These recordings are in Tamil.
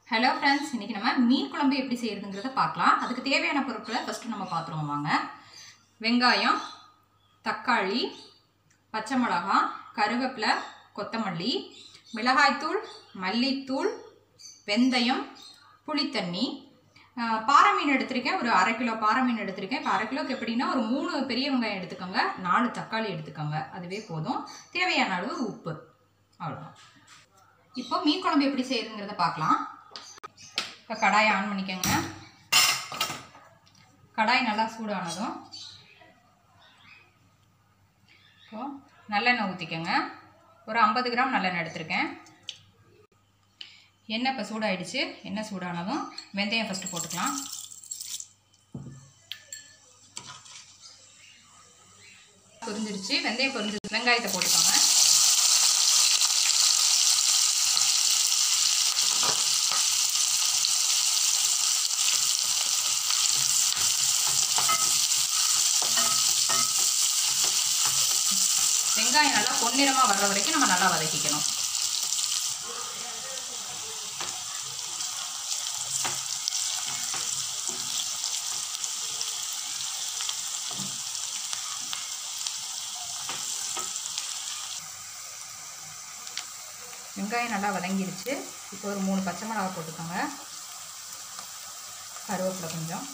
ஹலோ ஃப்ரெண்ட்ஸ் இன்னைக்கு நம்ம மீன் குழம்பு எப்படி செய்யறதுங்கிறத பார்க்கலாம் அதுக்கு தேவையான பொருட்களை ஃபஸ்ட்டு நம்ம பார்த்துருவோம் வாங்க வெங்காயம் தக்காளி பச்சை மிளகாய் கருவேப்பிலை கொத்தமல்லி மிளகாய்த்தூள் மல்லித்தூள் வெந்தயம் புளித்தண்ணி ஆஹ், பாறை மீன் எடுத்திருக்கேன் ஒரு அரை கிலோ பாறை மீன் எடுத்திருக்கேன் இப்போ அரை கிலோக்கு எப்படின்னா ஒரு மூணு பெரிய வெங்காயம் எடுத்துக்கோங்க நாலு தக்காளி எடுத்துக்கோங்க அதுவே போதும் தேவையான அளவு உப்பு அவ்வளோதான் இப்போ மீன் குழம்பு எப்படி செய்யறதுங்கிறத பார்க்கலாம் இப்போ கடாயை ஆன் பண்ணிக்கோங்க கடாய் நல்லா சூடானதும் இப்போ நல்லெண்ணெய் ஊற்றிக்கோங்க ஒரு ஐம்பது கிராம் நல்லெண்ணெய் எடுத்திருக்கேன் எண்ணெய் இப்போ சூடாயிடுச்சு எண்ணெய் சூடானதும் வெந்தயம் ஃபஸ்ட்டு போட்டுக்கலாம் பொரிஞ்சிருச்சு வெந்தயம் பொரிஞ்சிருச்சு வெங்காயத்தை போட்டுக்கோங்க வெங்காயம் நல்லா பொன்னிறமாக வர்ற வரைக்கும் நம்ம நல்லா வதக்கிக்கணும் வெங்காயம் நல்லா வதங்கிருச்சு இப்போ ஒரு மூணு பச்சை மிளகா போட்டுக்கோங்க கருவேப்பிலை கொஞ்சம்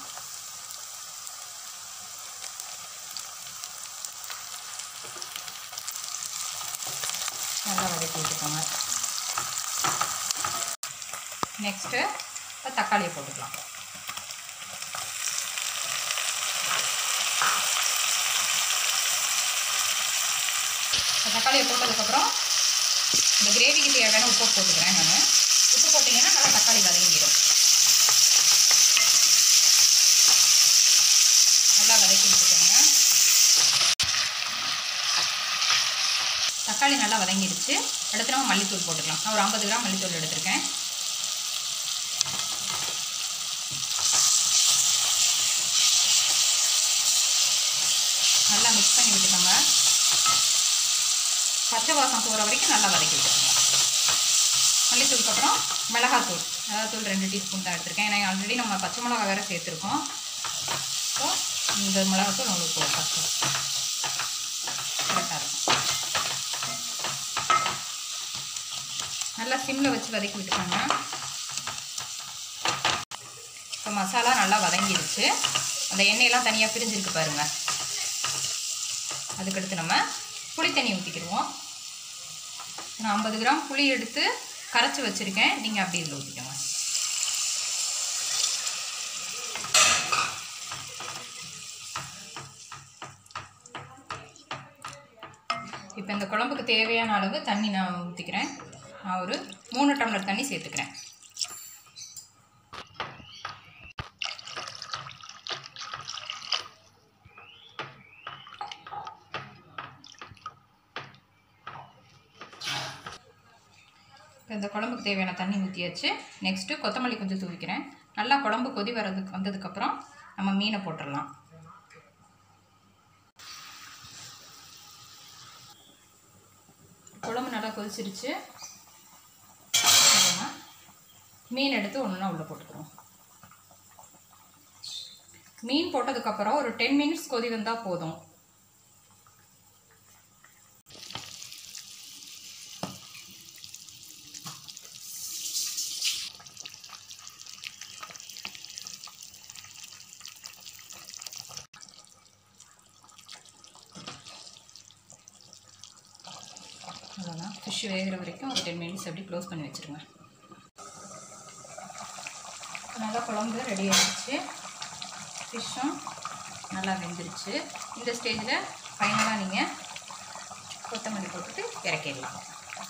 நல்லா வதக்கி விட்டுக்கோங்க நெக்ஸ்ட்டு இப்போ தக்காளியை போட்டுக்கலாம் இப்போ தக்காளியை போட்டதுக்கப்புறம் இந்த கிரேவிக்கு தேவையான உப்பு போட்டுக்கிறேன் நான் உப்பு போட்டிங்கன்னா நல்லா தக்காளி வதங்கிடும் நல்லா வதக்கி விட்டுக்கோங்க தக்காளி நல்லா வதங்கிடுச்சு அடுத்து நம்ம மல்லித்தூள் போட்டுக்கலாம் நான் ஒரு ஐம்பது கிராம் மல்லித்தூள் எடுத்திருக்கேன் நல்லா மிக்ஸ் பண்ணி விட்டுக்கோங்க பச்சை வாசம் போகிற வரைக்கும் நல்லா வதக்கி விட்டுக்கோங்க மல்லித்தூளுக்கு அப்புறம் மிளகாத்தூள் மிளகாத்தூள் ரெண்டு டீஸ்பூன் தான் எடுத்திருக்கேன் ஏன்னா ஆல்ரெடி நம்ம பச்சை மிளகா வேறு சேர்த்துருக்கோம் ஸோ இந்த மிளகாத்தூள் உங்களுக்கு ஃபஸ்ட்டு கரெக்டாக இருக்கும் நல்லா சிம்மில் வச்சு வதக்கி விட்டுக்கோங்க இப்போ மசாலா நல்லா வதங்கிடுச்சு அந்த எண்ணெயெல்லாம் தனியாக பிரிஞ்சிருக்கு பாருங்க அதுக்கடுத்து நம்ம புளி தண்ணி ஊற்றிக்கிடுவோம் நான் ஐம்பது கிராம் புளி எடுத்து கரைச்சி வச்சுருக்கேன் நீங்கள் அப்படி இதில் ஊற்றிக்கோங்க இப்போ இந்த குழம்புக்கு தேவையான அளவு தண்ணி நான் ஊற்றிக்கிறேன் நான் ஒரு மூணு டம்ளர் தண்ணி சேர்த்துக்கிறேன் இப்போ இந்த குழம்புக்கு தேவையான தண்ணி ஊற்றியாச்சு நெக்ஸ்ட்டு கொத்தமல்லி கொஞ்சம் தூவிக்கிறேன் நல்லா குழம்பு கொதி வரதுக்கு வந்ததுக்கப்புறம் நம்ம மீனை போட்டுடலாம் குழம்பு நல்லா கொதிச்சிருச்சு அப்புறமா மீன் எடுத்து ஒன்றுனா உள்ளே போட்டுக்கிறோம் மீன் போட்டதுக்கப்புறம் ஒரு டென் மினிட்ஸ் கொதி வந்தால் போதும் அவ்வளோதான் ஃபிஷ் வேகிற வரைக்கும் ஒரு டென் மினிட்ஸ் அப்படி க்ளோஸ் பண்ணி வச்சுருங்க நல்லா குழம்பு ரெடி ஆகிடுச்சு ஃபிஷ்ஷும் நல்லா வெந்துருச்சு இந்த ஸ்டேஜில் ஃபைனலாக நீங்கள் கொத்தமல்லி போட்டுட்டு இறக்கிடலாம்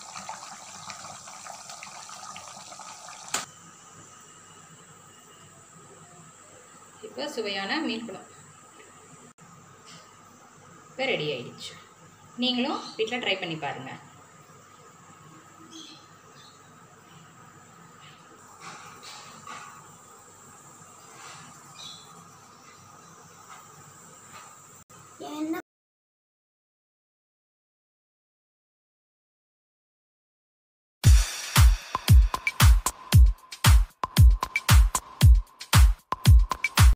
இப்போ சுவையான மீன் குழம்பு இப்போ ரெடி ஆயிடுச்சு நீங்களும் வீட்டில் ட்ரை பண்ணி பாருங்கள்